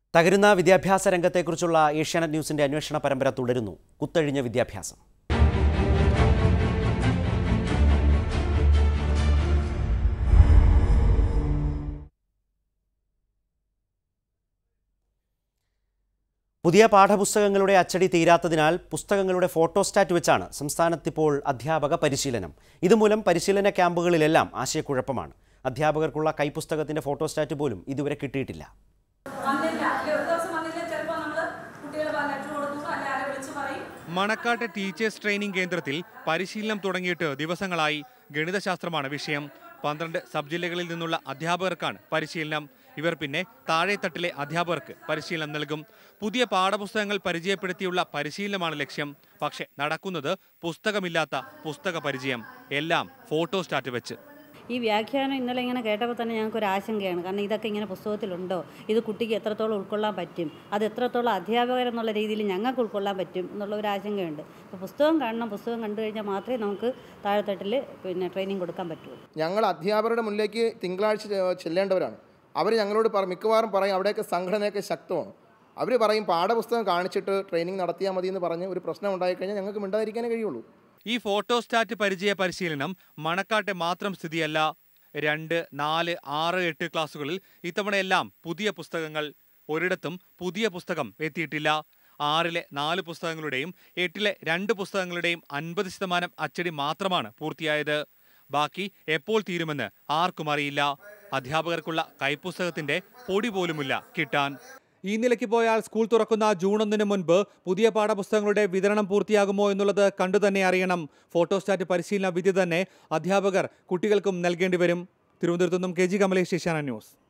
തകരുന്ന വിദ്യാഭ്യാസ രംഗത്തെക്കുറിച്ചുള്ള ഏഷ്യാനെറ്റ് ന്യൂസിന്റെ അന്വേഷണ പരമ്പര തുടരുന്നു കുത്തഴിഞ്ഞ വിദ്യാഭ്യാസം പുതിയ പാഠപുസ്തകങ്ങളുടെ അച്ചടി തീരാത്തതിനാൽ പുസ്തകങ്ങളുടെ ഫോട്ടോസ്റ്റാറ്റ് വെച്ചാണ് സംസ്ഥാനത്തിപ്പോൾ അധ്യാപക പരിശീലനം ഇതുമൂലം പരിശീലന ക്യാമ്പുകളിലെല്ലാം ആശയക്കുഴപ്പമാണ് അധ്യാപകർക്കുള്ള കൈപ്പുസ്തകത്തിന്റെ ഫോട്ടോസ്റ്റാറ്റ് പോലും ഇതുവരെ കിട്ടിയിട്ടില്ല വന്നില്ല അല്ലെ ഒരു ദിവസം വന്നില്ല ചിലപ്പോൾ നമ്മൾ കുട്ടികളെ ലെറ്റർ കൊടുത്തു അല്ലെ ആരെ വിളിച്ച് പറയും മണക്കാട്ട് ടീച്ചേഴ്സ് ട്രെയിനിംഗ് കേന്ദ്രത്തിൽ പരിശീലനം തുടങ്ങിയിട്ട് ദിവസങ്ങളായി ഗണിതശാസ്ത്രമാണ് വിഷയം പന്ത്രണ്ട് സബ് ജില്ലകളിൽ നിന്നുള്ള അധ്യാപകർക്കാണ് പരിശീലനം ഇവർ പിന്നെ താഴെത്തട്ടിലെ അധ്യാപകർക്ക് പരിശീലനം നൽകും പുതിയ പാഠപുസ്തകങ്ങൾ പരിചയപ്പെടുത്തിയുള്ള പരിശീലനമാണ് ലക്ഷ്യം പക്ഷെ നടക്കുന്നത് പുസ്തകമില്ലാത്ത പുസ്തക പരിചയം എല്ലാം ഫോട്ടോസ്റ്റാറ്റ് വെച്ച് ഈ വ്യാഖ്യാനം ഇന്നലെ ഇങ്ങനെ കേട്ടപ്പോൾ തന്നെ ഞങ്ങൾക്ക് ഒരു ആശങ്കയാണ് കാരണം ഇതൊക്കെ ഇങ്ങനെ പുസ്തകത്തിലുണ്ടോ ഇത് കുട്ടിക്ക് എത്രത്തോളം ഉൾക്കൊള്ളാൻ പറ്റും അത് എത്രത്തോളം അധ്യാപകരെന്നുള്ള രീതിയിൽ ഞങ്ങൾക്ക് ഉൾക്കൊള്ളാൻ പറ്റും എന്നുള്ള ഒരു ആശങ്കയുണ്ട് അപ്പോൾ പുസ്തകം കാണണം പുസ്തകം കണ്ടു കഴിഞ്ഞാൽ മാത്രമേ നമുക്ക് താഴെത്തട്ടിൽ പിന്നെ ട്രെയിനിങ് കൊടുക്കാൻ പറ്റുള്ളൂ ഞങ്ങൾ അധ്യാപകരുടെ മുന്നിലേക്ക് തിങ്കളാഴ്ച ചെ- ചെല്ലേണ്ടവരാണ് അവർ ഞങ്ങളോട് പറ മിക്കവാറും പറയും അവിടെയൊക്കെ സംഘടനയൊക്കെ ശക്തമാണ് അവർ പറയും പാഠപുസ്തകം കാണിച്ചിട്ട് ട്രെയിനിങ് നടത്തിയാൽ മതി എന്ന് പറഞ്ഞ് ഒരു പ്രശ്നം ഉണ്ടായിക്കഴിഞ്ഞാൽ ഞങ്ങൾക്ക് മിണ്ടാതിരിക്കാനേ കഴിയുള്ളൂ ഈ ഫോട്ടോസ്റ്റാറ്റ് പരിചയ പരിശീലനം മണക്കാട്ടെ മാത്രം സ്ഥിതിയല്ല രണ്ട് നാല് ആറ് എട്ട് ക്ലാസ്സുകളിൽ ഇത്തവണയെല്ലാം പുതിയ പുസ്തകങ്ങൾ ഒരിടത്തും പുതിയ പുസ്തകം എത്തിയിട്ടില്ല ആറിലെ നാല് പുസ്തകങ്ങളുടെയും എട്ടിലെ രണ്ട് പുസ്തകങ്ങളുടെയും അൻപത് ശതമാനം അച്ചടി മാത്രമാണ് പൂർത്തിയായത് ബാക്കി എപ്പോൾ തീരുമെന്ന് ആർക്കും അറിയില്ല അധ്യാപകർക്കുള്ള കൈപ്പുസ്തകത്തിന്റെ പൊടി പോലുമില്ല കിട്ടാൻ ഈ നിലയ്ക്ക് പോയാൽ സ്കൂൾ തുറക്കുന്ന ജൂൺ ഒന്നിന് മുൻപ് പുതിയ പാഠപുസ്തകങ്ങളുടെ വിതരണം പൂർത്തിയാകുമോ എന്നുള്ളത് കണ്ടു തന്നെ അറിയണം ഫോട്ടോസ്റ്റാറ്റ് പരിശീലന വിധി തന്നെ അധ്യാപകർ കുട്ടികൾക്കും നൽകേണ്ടി വരും തിരുവനന്തപുരത്തു നിന്നും K G Kamalesh Asianet news